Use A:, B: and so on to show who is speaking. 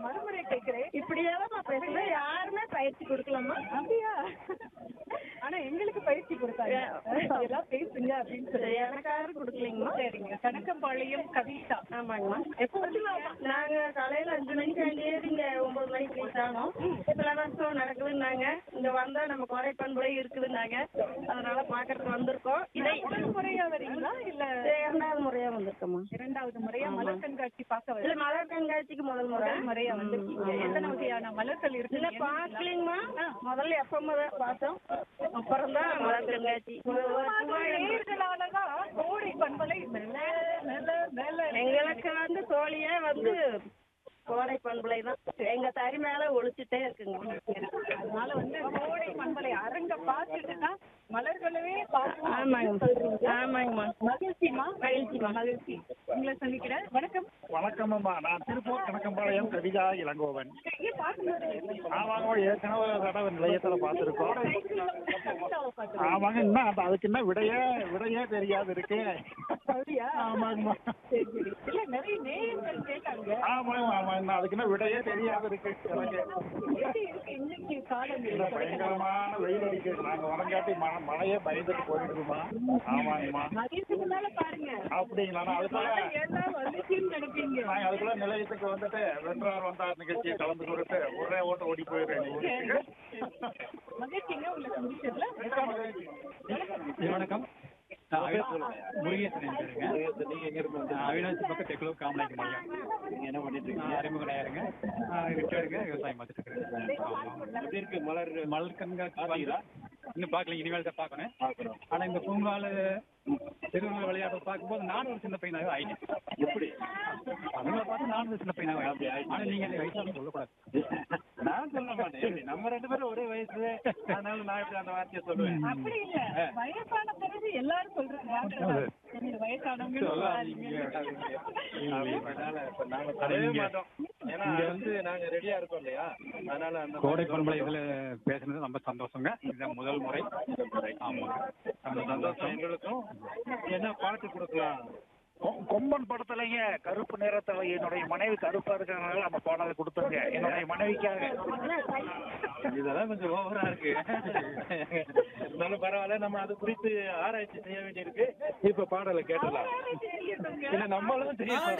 A: மறுமுறை கேட்கிறேன்
B: இப்படியேதான் நான் பேசுறேன் யாருமே பயிற்சி கொடுக்கலாமா
A: அப்படியா ஆனா எங்களுக்கு பயிற்சி கொடுத்தாங்க எல்லாம் பேசுங்க அப்படின்னு சொல்லி
B: எனக்கு யாரும் கொடுக்கலீங்கம்மா
A: சரிங்க கணக்கம்பாளையம் கவிதா
B: ஆமாங்கம்மா
A: எப்போ வந்து
B: நாங்க காலையில அஞ்சு மணிக்கு வேண்டியது இங்க ஒன்பது மணிக்கு ரீச் ஆனோம் சிலபஸும் நடக்குதுன்னாங்க இங்க வந்தா நம்ம குறை பண்புலை இருக்குதுன்னாங்க அதனால பாக்குறதுக்கு வந்திருக்கோம் இதை
A: முதல் முறையா வரீங்களா இல்ல
B: இது இரண்டாவது முறையா வந்திருக்கோம்மா
A: இரண்டாவது முறையா மலர் கண்காட்சி பார்க்க
B: இல்ல
A: வர
B: மலர் கண்காட்சிக்கு முதல் முறை
A: முதல் முறையா வந்திருக்கீங்க எத்தனை வகையான மலர்கள்
B: இல்ல
A: இருக்கு
B: பாக்கலீங்கம்மா முதல்ல எப்ப பார்த்தோம் அப்புறம் தான் மலர் கண்காட்சி
A: நேர்களாலதான் கோடை பண்பலை மேல மேல மேல
B: எங்களுக்கு வந்து தோழியே வந்து கோடை பண்புலை தான் எங்க தறி மேல ஒழிச்சுட்டே இருக்குங்க
A: அதனால வந்து கோடை பண்பலை அரங்க பார்த்துட்டுன்னா மலர்களவே பார்க்கணும்
B: ஆமாங்க ஆமாங்கம்மா
A: மகிழ்ச்சிமா
B: மகிழ்ச்சிமா.
A: மகிழ்ச்சி உங்களை சந்திக்கிறேன் வணக்கம்
C: வணக்கம் அம்மா நான் திருப்பூர் கணக்கம்பாளையம் கவிதா இளங்கோவன்
A: இங்கே பார்க்கும்போது
C: ஆமாங்க ஏற்கனவே ஒரு தடவை நிலையத்துல பார்த்துருக்கோம்
A: கவிதாவை பார்த்து
C: ஆமாங்க இன்னும் அந்த அதுக்கு என்ன விடையே விடையே தெரியாது இருக்கு
A: அப்படியா
C: ஆமாங்கம்மா
A: சரி சரி இல்ல நிறைய நேயர்கள் கேட்டாங்க
C: ஆமாங்க ஆமாங்க இன்னும் அதுக்கு என்ன விடையே தெரியாது இருக்கு எனக்கு
A: எப்படி இருக்கு இன்னைக்கு காலநிலை
C: இல்ல, பயங்கரமான வெயில் அடிக்குது நாங்க வரங்காட்டி மழை மழையே பயந்துட்டு போயிடுதுமா ஆமாங்கம்மா
A: மதியத்துக்கு மேல பாருங்க
C: அப்படிங்களா நான் அதுக்குள்ள
A: மழை ஏதா வந்துச்சுன்னு நினைப்பீங்க
C: நாங்க அதுக்குள்ள நிலையத்துக்கு வந்துட்டு வென்றார் வந்தார் நிகழ்ச்சியை கலந்து கொடுத்து ஒரே ஓட்ட ஓடி போயிடுறேன் எங்க ஊருக்கு.
A: மகிழ்ச்சிங்க உங்களை சந்திச்சதுல
D: வணக்கம் நான் அவினாசி முருகேசன் என் பேருங்க நீங்க எங்க இருந்து அவினாசி பக்கம் தெக்குலூர் காமராஜ் மையம் நீங்க என்ன பண்ணிட்டு இருக்கீங்க அறிமுக நேருங்க ரிட்டையர்டுங்க விவசாயம் பார்த்துட்டு இருக்கேன் எப்படி இருக்கு மலர் மலர் கண்காட்சி இன்னும் பார்க்கல இனிமேல் தான் பார்க்கணும் பார்க்கணும் ஆனா இந்த பூங்கால தெருவில் விளையாட பார்க்கும்போது நானும் ஒரு சின்ன பையனாக ஆயிட்டேன் எப்படி அவங்கள பார்த்து நானும் ஒரு சின்ன பையனாக ஆயிட்டேன் ஆனா நீங்க எனக்கு வயசாக சொல்லக்கூடாது
E: நான் சொல்ல மாட்டேன் நம்ம ரெண்டு பேரும் ஒரே வயசு அதனால நான் எப்படி அந்த வார்த்தையை சொல்லுவேன்
A: அப்படி இல்ல வயசான பிறகு எல்லாரும் சொல்றாங்க நீங்க வயசானவங்க
E: அதனால இப்ப நாங்க சொல்லவே மாட்டோம் ஏன்னா
D: இங்க
E: வந்து நாங்க ரெடியா இருக்கோம் இல்லையா அதனால அந்த
D: கோடை பண்பலை இதுல பேசுனது ரொம்ப சந்தோஷங்க இதுதான் முதல் முறை ஆமாங்க ரொம்ப
E: சந்தோஷம்
D: சந்தோஷம்
E: எங்களுக்கும் என்ன பாட்டு கொடுக்கலாம்
C: கொ- கொம்பன் படத்துலங்க கருப்பு நிறத்துல என்னுடைய மனைவி கருப்பா இருக்கிறதுனால அந்த பாடலை கொடுத்துருங்க என்னுடைய மனைவிக்காக
E: இதெல்லாம் கொஞ்சம் ஓவரா இருக்கு இருந்தாலும் பரவாயில்ல நம்ம அது குறித்து ஆராய்ச்சி செய்ய வேண்டியிருக்கு இப்ப பாடலை கேட்டலாம் இல்ல நம்மளும் தெரியும்